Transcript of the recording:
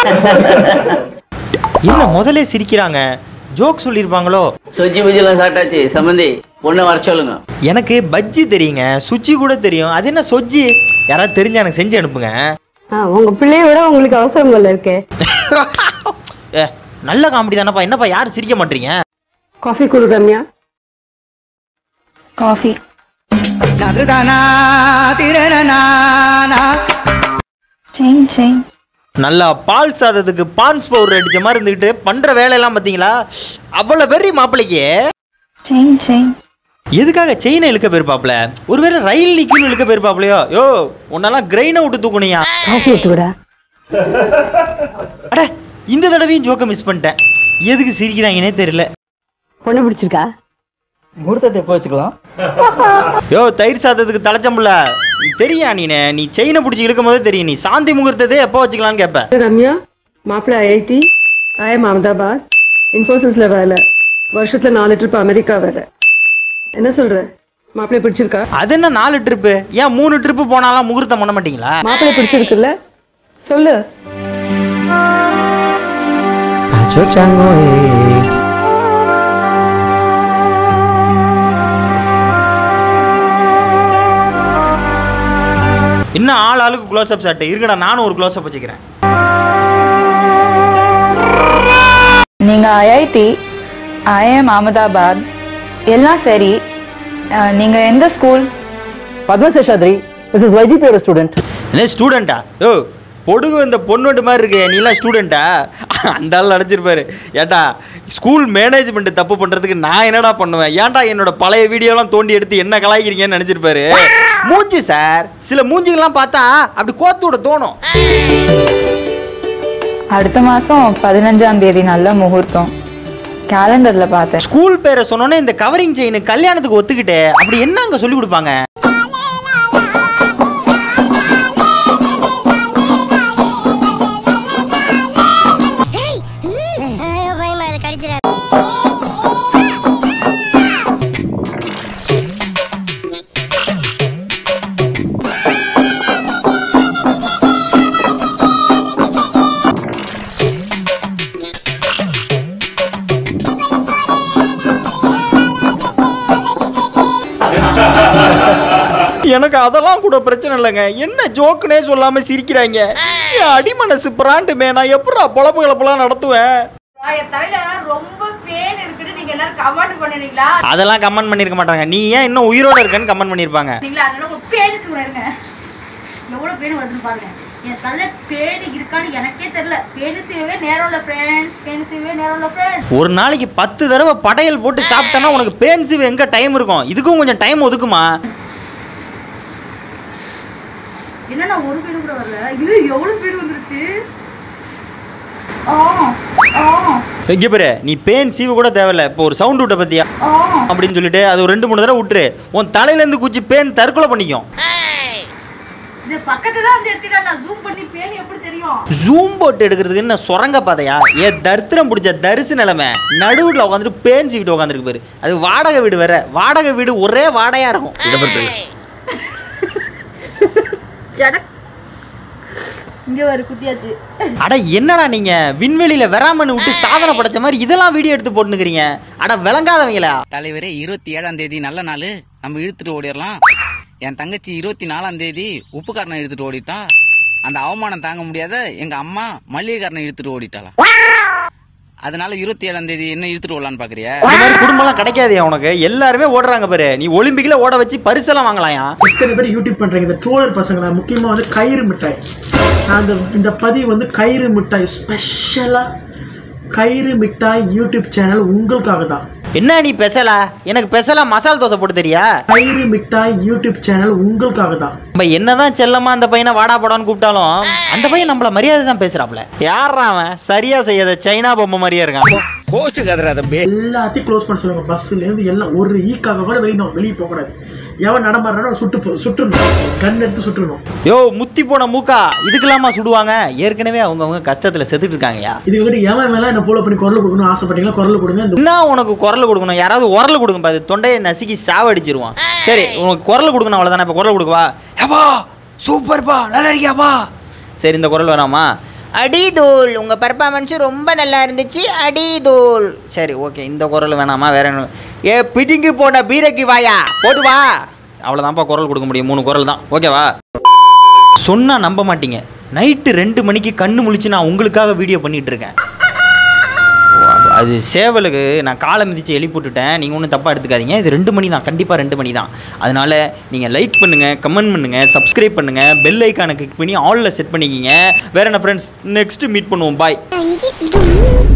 என்ன முதல்ல சிரிக்கிறாங்க ஜோக் சொல்லியிருப்பாங்களோ சொஜ்ஜி புஜ்ஜிலாம் சாப்பிட்டாச்சு சம்மந்தி பொண்ணை வர சொல்லுங்க எனக்கு பஜ்ஜி தெரியுங்க சுச்சி கூட தெரியும் அது என்ன சொஜ்ஜி யாராவது தெரிஞ்சா எனக்கு செஞ்சு அனுப்புங்க ஆ உங்க பிள்ளைய விட உங்களுக்கு அவசரம் போல இருக்கே ஏ நல்ல காமெடி தானப்பா என்னப்பா யாரும் சிரிக்க மாட்டீங்க காஃபி குடு ரம்யா காஃபி செயின் செயின் நல்லா பால் சாதத்துக்கு பான்ஸ் பவுடர் அடிச்ச மாதிரி இருந்துக்கிட்டு பண்ற வேலையெல்லாம் பார்த்தீங்களா அவ்வளோ வெறி மாப்பிள்ளைக்கு செயின் செயின் எதுக்காக செயினை இழுக்க போயிருப்பாப்ல ஒருவேளை ரயில் நிக்கணும் இழுக்க போயிருப்பாப்லையோ யோ உன்னெல்லாம் கிரெயினை விட்டு தூக்கணியா காஃபி எடுத்து விட அட இந்த தடவையும் ஜோக்க மிஸ் பண்ணிட்டேன் எதுக்கு சிரிக்கிறாங்கன்னே தெரியல பொண்ணு பிடிச்சிருக்கா முகூர்த்தத்தை எப்போ வச்சுக்கலாம் யோ தயிர் சாதத்துக்கு தலைச்சம்புல தெரியும் நீனே நீ செயினை பிடிச்சி இழுக்கும் போதே தெரியும் நீ சாந்தி முகூர்த்தத்தை எப்போ வச்சுக்கலாம்னு கேட்ப ரம்யா மாப்பிள்ளை ஐஐடி ஐஎம் அகமதாபாத் இன்ஃபோசிஸ்ல வேலை வருஷத்துல நாலு ட்ரிப் அமெரிக்கா வேற என்ன சொல்ற மாப்பிள்ளை பிடிச்சிருக்கா அது என்ன நாலு ட்ரிப்பு ஏன் மூணு ட்ரிப்பு போனாலும் முகூர்த்தம் பண்ண மாட்டீங்களா மாப்பிள்ளை பிடிச்சிருக்குல்ல சொல்லு இன்னும் ஆள் ஆளுக்கு க்ளோஸ் அப் சாட்டு இருக்கடா நானும் ஒரு க்ளோஸ் அப் வச்சுக்கிறேன் நீங்க ஐஐடி ஐஎம் அகமதாபாத் எல்லாம் சரி அஹ், நீங்க எந்த school Padma Seshadri this is வைஜிபியோட ஸ்டூடெண்ட் என்ன ஸ்டூடெண்ட்டா யோ பொடுகு இந்த பொண்ணோட்டு மாதிரி இருக்கு நீ எல்லாம் ஸ்டூடெண்ட்டா அந்த ஆள் அடைச்சிருப்பாரு ஏட்டா ஸ்கூல் மேனேஜ்மெண்ட் தப்பு பண்ணுறதுக்கு நான் என்னடா பண்ணுவேன் ஏன்டா என்னோட பழைய வீடியோலாம் தோண்டி எடுத்து என்ன கலாய்க்கிறீங்கன்னு நினச்சிருப்பாரு மூஞ்சி சார் சில மூஞ்சிகள்லாம் பார்த்தா அப்படி கோத்து விட தோணும் அடுத்த மாசம் பதினஞ்சாம் தேதி நல்ல முகூர்த்தம் கேலண்டர்ல பார்த்தேன் ஸ்கூல் பேரை சொன்னோன்னே இந்த கவரிங் செயின் கல்யாணத்துக்கு ஒத்துக்கிட்டு அப்படி என்ன அங்கே சொல்லி கொடுப்பாங்க ஐயோ பயமா இது கடிச்சிடாது எனக்கு அதெல்லாம் கூட பிரச்சனை இல்லைங்க என்ன ஜோக்குனே சொல்லாம சிரிக்கிறாங்க என் அடிமனசு பிராண்டுமே நான் எப்படா பொழப்பு கிளப்பெல்லாம் நடத்துவேன் என் தலையில ரொம்ப பேன் இருக்குன்னு நீங்க எல்லாரும் கமெண்ட் பண்ணுனீங்களா அதெல்லாம் கமெண்ட் பண்ணிருக்க மாட்டாங்க நீ ஏன் இன்னும் உயிரோட இருக்கன்னு கமெண்ட் பண்ணிருப்பாங்க நீங்களா அதனால உங்க பேனு சொல்லுங்க எவ்வளவு பேனு வருதுன்னு பாருங்க என் தலையில பேனு இருக்கான்னு எனக்கே தெரியல பேனு செய்யவே நேரம் இல்ல ஃப்ரெண்ட்ஸ் பேனு செய்யவே நேரம் இல்ல ஃப்ரெண்ட்ஸ் ஒரு நாளைக்கு பத்து தடவை படையல் போட்டு சாப்பிட்டேன்னா உனக்கு பேன்சிவ் எங்க டைம் இருக்கும் இதுக்கும் கொஞ்சம் டைம் ஒதுக்குமா என்ன நான் ஒரு பேனு கூட வரல இது எவ்வளவு பேனு வந்துருச்சு ஆ ஆ இங்க பாரு நீ பேன் சீவு கூட தேவையில்ல இப்போ ஒரு சவுண்ட் விட்ட பத்தியா ஆ அப்படின்னு சொல்லிட்டு அது ஒரு ரெண்டு மூணு தடவை விட்டுரு உன் தலையில இருந்து குச்சி பேன் தற்கொலை பண்ணிக்கும் இது பக்கத்துல தான் வந்து எடுத்துட்டா நான் ஜூம் பண்ணி பேனு எப்படி தெரியும் ஜூம் போட்டு எடுக்கிறதுக்கு என்ன சுரங்க பாதையா ஏ தரித்திரம் பிடிச்ச தரிசு நிலைமை நடுவில் உட்காந்துட்டு பேன் சீவிட்டு உட்காந்துருக்கு பாரு அது வாடகை வீடு வேற வாடகை வீடு ஒரே வாடையா இருக்கும் இதை பத்தி ஜடக் இங்க வர குத்தியாச்சு அட என்னடா நீங்க விண்வெளியில வெறாமன்னு விட்டு சாதனை படைச்ச மாதிரி இதெல்லாம் வீடியோ எடுத்து போட்டுக்கிறீங்க அட விளங்காதவங்களா தலைவரே இருபத்தி ஏழாம் தேதி நல்ல நாள் நம்ம இழுத்துட்டு ஓடிடலாம் என் தங்கச்சி இருபத்தி நாலாம் தேதி உப்புக்காரனை இழுத்துட்டு ஓடிட்டா அந்த அவமானம் தாங்க முடியாத எங்க அம்மா மல்லிகைக்காரனை இழுத்துட்டு ஓடிட்டாளா அதனால இருபத்தி ஏழாம் தேதி என்ன இழுத்துட்டு ஓடலான்னு பாக்குறியா இந்த மாதிரி குடும்பம்லாம் கிடைக்காதே உனக்கு எல்லாருமே ஓடுறாங்க பாரு நீ ஒலிம்பிக்ல ஓட வச்சு பரிசெல்லாம் வாங்கலாயா இத்தனை பேர் யூடியூப் பண்றீங்க இந்த ட்ரோலர் பசங்க முக்கியமா வந்து கயிறு மிட்டாய் நான் இந்த இந்த பதிவு வந்து கயிறு மிட்டாய் ஸ்பெஷலா கயிறு மிட்டாய் யூடியூப் சேனல் உங்களுக்காக தான் என்ன நீ பெசலா எனக்கு பெசலா மசால் தோசை போட்டு தெரியா கயிறு மிட்டாய் யூடியூப் சேனல் உங்களுக்காக தான் நம்ம என்னதான் செல்லமா அந்த பையனை வாடா போடான்னு கூப்பிட்டாலும் அந்த பையன் நம்மள மரியாதை தான் பேசுறாப்ல யாரா அவன் சரியா செய்யாத சைனா பொம்மை மாதிரியே இருக்கான் எல்லாத்தையும் க்ளோஸ் பண்ண சொல்லுங்க பஸ்ல இருந்து எல்லாம் ஒரு ஈக்காக கூட வெளியே வெளியே போக கூடாது எவன் நடமாடுறானோ சுட்டு போ- சுட்டுறணும் கன் எடுத்து சுட்டுறணும் யோ முத்தி போன மூக்கா இதுக்கெல்லாமா சுடுவாங்க ஏற்கனவே அவங்க அவங்க கஷ்டத்துல செத்துட்டு இருக்காங்கயா இதுக்கு வந்து எவன் மேல என்ன ஃபாலோ பண்ணி குரல் கொடுக்கணும் ஆசைப்பட்டீங்களா குரல் கொடுங்க இந்த என்ன உனக்கு குரல் கொடுக்கணும் யாராவது உரல் கொடுங்க பாரு தொண்டையை நசுக்கி சாவடிச்சிருவான் சரி உனக்கு குரல் கொடுக்கணும் அவ்வளோதானே இப்போ குரல் கொடுக்கவா ஏப்பா சூப்பர்ப்பா நல்லா இருக்கியாப்பா சரி இந்த குரல் வேணாமா அடிதூள் உங்கள் பெர்ஃபார்மன்ஸு ரொம்ப நல்லா இருந்துச்சு அடிதூள் சரி ஓகே இந்த குரல் வேணாமா வேற என்ன ஏ பிடிங்கி போன பீரக்கி வாயா போட்டு வா அவ்வளோதான்ப்பா குரல் கொடுக்க முடியும் மூணு குரல் தான் ஓகேவா சொன்னால் நம்ப மாட்டீங்க நைட்டு ரெண்டு மணிக்கு கண்ணு முழிச்சு நான் உங்களுக்காக வீடியோ பண்ணிட்டு இருக்கேன் ஓ, அது சேவலுக்கு நான் காலை மிதித்து எழுப்பிவிட்டுட்டேன் நீங்கள் ஒன்றும் தப்பாக எடுத்துக்காதீங்க இது ரெண்டு மணி தான் கண்டிப்பாக ரெண்டு மணி தான் அதனால் நீங்கள் லைக் பண்ணுங்கள் கமெண்ட் பண்ணுங்கள் சப்ஸ்கிரைப் பண்ணுங்கள் பெல் ஐக்கானை கிளிக் பண்ணி ஆலில் செட் பண்ணிக்கிங்க வேற என்ன ஃப்ரெண்ட்ஸ் நெக்ஸ்ட்டு மீட் பண்ணுவோம் பாய் அங்கி